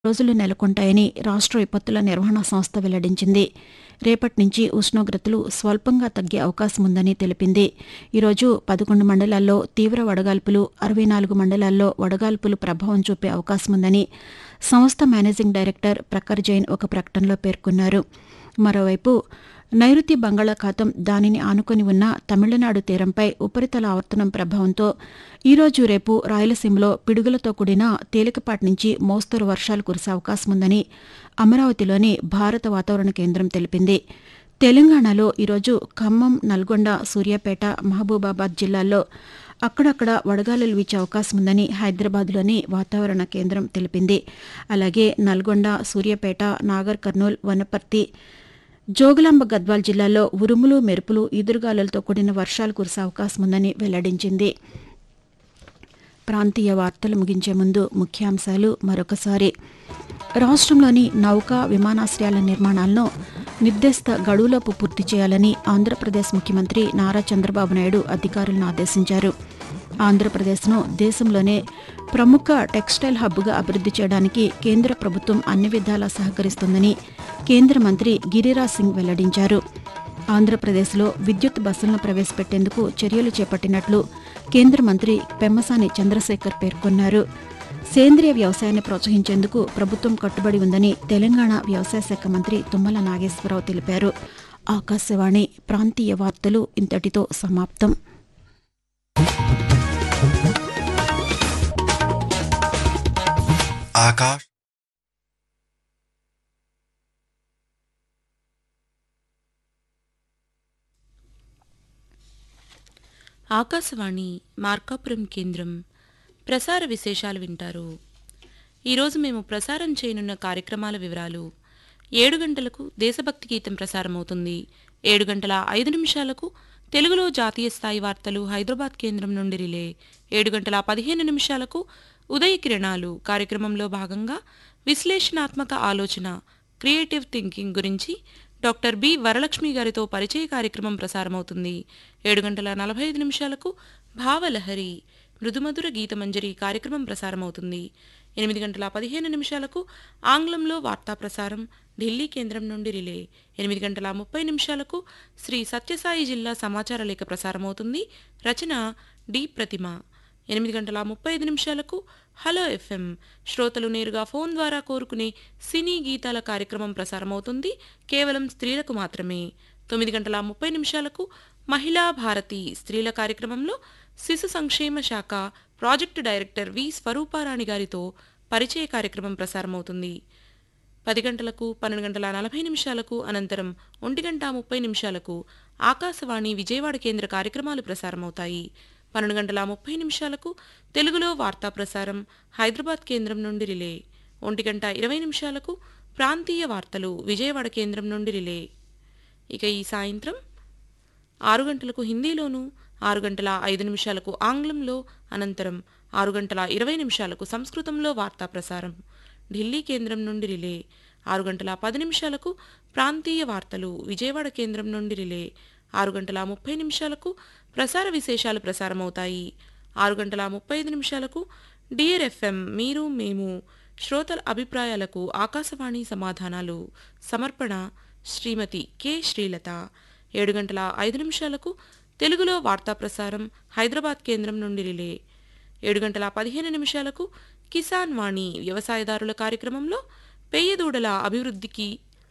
రోజులు నెలకొంటాయని రాష్ట్ర విపత్తుల నిర్వహణ సంస్థ వెల్లడించింది రేపటి నుంచి ఉష్ణోగ్రతలు స్వల్పంగా తగ్గే అవకాశం ఉందని తెలిపింది ఈరోజు పదకొండు మండలాల్లో తీవ్ర వడగాల్పులు అరవై నాలుగు మండలాల్లో వడగాల్పులు ప్రభావం చూపే అవకాశం ఉందని సంస్థ మేనేజింగ్ డైరెక్టర్ ప్రఖర్ జైన్ ఒక ప్రకటనలో పేర్కొన్నారు మరోవైపు నైరుతి బంగాళాఖాతం దానిని ఆనుకొని ఉన్న తమిళనాడు తీరంపై ఉపరితల ఆవర్తనం ప్రభావంతో ఈరోజు రేపు రాయలసీమలో పిడుగులతో కూడిన తేలికపాటి నుంచి మోస్తరు వర్షాలు కురిసే అవకాశం ఉందని అమరావతిలోని భారత వాతావరణ కేంద్రం తెలిపింది తెలంగాణలో ఈరోజు ఖమ్మం నల్గొండ సూర్యాపేట మహబూబాబాద్ జిల్లాల్లో అక్కడక్కడ వడగాలులు వీచే అవకాశం ఉందని హైదరాబాద్లోని వాతావరణ కేంద్రం తెలిపింది అలాగే నల్గొండ సూర్యాపేట నాగర్ కర్నూల్ వనపర్తి జోగులాంబ గద్వాల్ జిల్లాల్లో ఉరుములు మెరుపులు ఈదురుగాలులతో కూడిన వర్షాలు కురిసే అవకాశం ఉందని వెల్లడించింది ప్రాంతీయ వార్తలు ముగించే ముందు ముఖ్యాంశాలు మరొకసారి రాష్ట్రంలోని నౌకా విమానాశ్రయాల నిర్మాణాలను నిర్దిష్ట గడువులోపు పూర్తి చేయాలని ఆంధ్రప్రదేశ్ ముఖ్యమంత్రి నారా చంద్రబాబు నాయుడు అధికారులను ఆదేశించారు ఆంధ్రప్రదేశ్ను దేశంలోనే ప్రముఖ టెక్స్టైల్ హబ్గా అభివృద్ది చేయడానికి కేంద్ర ప్రభుత్వం అన్ని విధాలా సహకరిస్తుందని కేంద్ర మంత్రి గిరిరాజ్ సింగ్ వెల్లడించారు ఆంధ్రప్రదేశ్లో విద్యుత్ బస్సులను ప్రవేశపెట్టేందుకు చర్యలు చేపట్టినట్లు కేంద్ర మంత్రి పెమ్మసాని చంద్రశేఖర్ పేర్కొన్నారు సేంద్రియ వ్యవసాయాన్ని ప్రోత్సహించేందుకు ప్రభుత్వం కట్టుబడి ఉందని తెలంగాణ వ్యవసాయ శాఖ మంత్రి తుమ్మల నాగేశ్వరరావు తెలిపారు ఆకాశవాణి ప్రాంతీయ వార్తలు ఇంతటితో సమాప్తం आकाश ఆకాశవాణి మార్కాపురం కేంద్రం ప్రసార విశేషాలు వింటారు ఈరోజు మేము ప్రసారం చేయనున్న కార్యక్రమాల వివరాలు ఏడు గంటలకు దేశభక్తి గీతం ప్రసారమవుతుంది ఏడు గంటల ఐదు నిమిషాలకు తెలుగులో జాతీయ స్థాయి వార్తలు హైదరాబాద్ కేంద్రం నుండి రిలే ఏడు గంటల పదిహేను నిమిషాలకు ఉదయ కిరణాలు కార్యక్రమంలో భాగంగా విశ్లేషణాత్మక ఆలోచన క్రియేటివ్ థింకింగ్ గురించి డాక్టర్ బి వరలక్ష్మి గారితో పరిచయ కార్యక్రమం ప్రసారమవుతుంది ఏడు గంటల నలభై ఐదు నిమిషాలకు భావలహరి మృదుమధుర గీతమంజరి కార్యక్రమం ప్రసారమవుతుంది ఎనిమిది గంటల పదిహేను నిమిషాలకు ఆంగ్లంలో వార్తా ప్రసారం ఢిల్లీ కేంద్రం నుండి రిలే ఎనిమిది గంటల ముప్పై నిమిషాలకు శ్రీ సత్యసాయి జిల్లా సమాచార లేఖ ప్రసారమవుతుంది రచన డి ప్రతిమ ఎనిమిది గంటల ముప్పై ఐదు నిమిషాలకు హలో ఎఫ్ఎం శ్రోతలు నేరుగా ఫోన్ ద్వారా కోరుకునే సినీ గీతాల కార్యక్రమం ప్రసారమవుతుంది కేవలం స్త్రీలకు మాత్రమే తొమ్మిది గంటల ముప్పై నిమిషాలకు మహిళా భారతి స్త్రీల కార్యక్రమంలో శిశు సంక్షేమ శాఖ ప్రాజెక్టు డైరెక్టర్ వి స్వరూపారాణి గారితో పరిచయ కార్యక్రమం ప్రసారమవుతుంది పది గంటలకు పన్నెండు గంటల నలభై నిమిషాలకు అనంతరం ఒంటి గంట ముప్పై నిమిషాలకు ఆకాశవాణి విజయవాడ కేంద్ర కార్యక్రమాలు ప్రసారమవుతాయి పన్నెండు గంటల ముప్పై నిమిషాలకు తెలుగులో వార్తా ప్రసారం హైదరాబాద్ కేంద్రం నుండి రిలే ఒంటి గంట ఇరవై నిమిషాలకు ప్రాంతీయ వార్తలు విజయవాడ కేంద్రం నుండి రిలే ఇక ఈ సాయంత్రం ఆరు గంటలకు హిందీలోను ఆరు గంటల ఐదు నిమిషాలకు ఆంగ్లంలో అనంతరం ఆరు గంటల ఇరవై నిమిషాలకు సంస్కృతంలో వార్తా ప్రసారం ఢిల్లీ కేంద్రం నుండి రిలే ఆరు గంటల పది నిమిషాలకు ప్రాంతీయ వార్తలు విజయవాడ కేంద్రం నుండి రిలే ఆరు గంటల ముప్పై నిమిషాలకు ప్రసార విశేషాలు ప్రసారమవుతాయి ఆరు గంటల ముప్పై ఐదు నిమిషాలకు డియర్ ఎఫ్ఎం మీరు మేము శ్రోతల అభిప్రాయాలకు ఆకాశవాణి సమాధానాలు సమర్పణ శ్రీమతి కె శ్రీలత ఏడు గంటల ఐదు నిమిషాలకు తెలుగులో వార్తా ప్రసారం హైదరాబాద్ కేంద్రం నుండి రిలే ఏడు గంటల పదిహేను నిమిషాలకు కిసాన్ వాణి వ్యవసాయదారుల కార్యక్రమంలో పెయ్యదూడల అభివృద్ధికి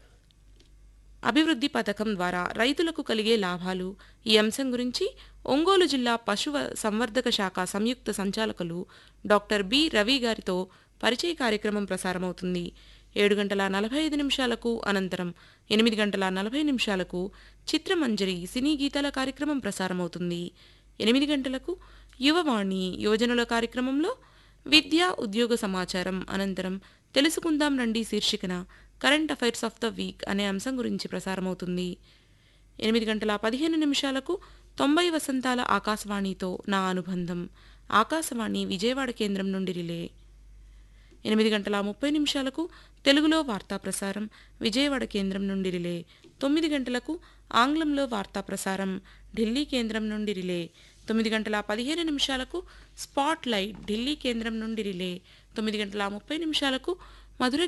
అభివృద్ధి పథకం ద్వారా రైతులకు కలిగే లాభాలు ఈ అంశం గురించి ఒంగోలు జిల్లా పశువ సంవర్ధక శాఖ సంయుక్త సంచాలకులు డాక్టర్ బి రవి గారితో పరిచయ కార్యక్రమం ప్రసారమవుతుంది ఏడు గంటల నలభై ఐదు నిమిషాలకు అనంతరం ఎనిమిది గంటల నలభై నిమిషాలకు చిత్రమంజరి సినీ గీతాల కార్యక్రమం ప్రసారమవుతుంది ఎనిమిది గంటలకు యువవాణి యువజనుల కార్యక్రమంలో విద్యా ఉద్యోగ సమాచారం అనంతరం తెలుసుకుందాం రండి శీర్షికన current affairs of the week అనే అంశం గురించి ప్రసారమవుతుంది ఎనిమిది గంటల పదిహేను నిమిషాలకు తొంభై వసంతాల ఆకాశవాణితో నా అనుబంధం ఆకాశవాణి విజయవాడ కేంద్రం నుండి రిలే ఎనిమిది గంటల ముప్పై నిమిషాలకు తెలుగులో వార్తా ప్రసారం విజయవాడ కేంద్రం నుండి రిలే తొమ్మిది గంటలకు ఆంగ్లంలో వార్తా ప్రసారం ఢిల్లీ కేంద్రం నుండి రిలే తొమ్మిది గంటల పదిహేను నిమిషాలకు స్పాట్ లైట్ ఢిల్లీ కేంద్రం నుండి రిలే తొమ్మిది గంటల ముప్పై నిమిషాలకు మధుర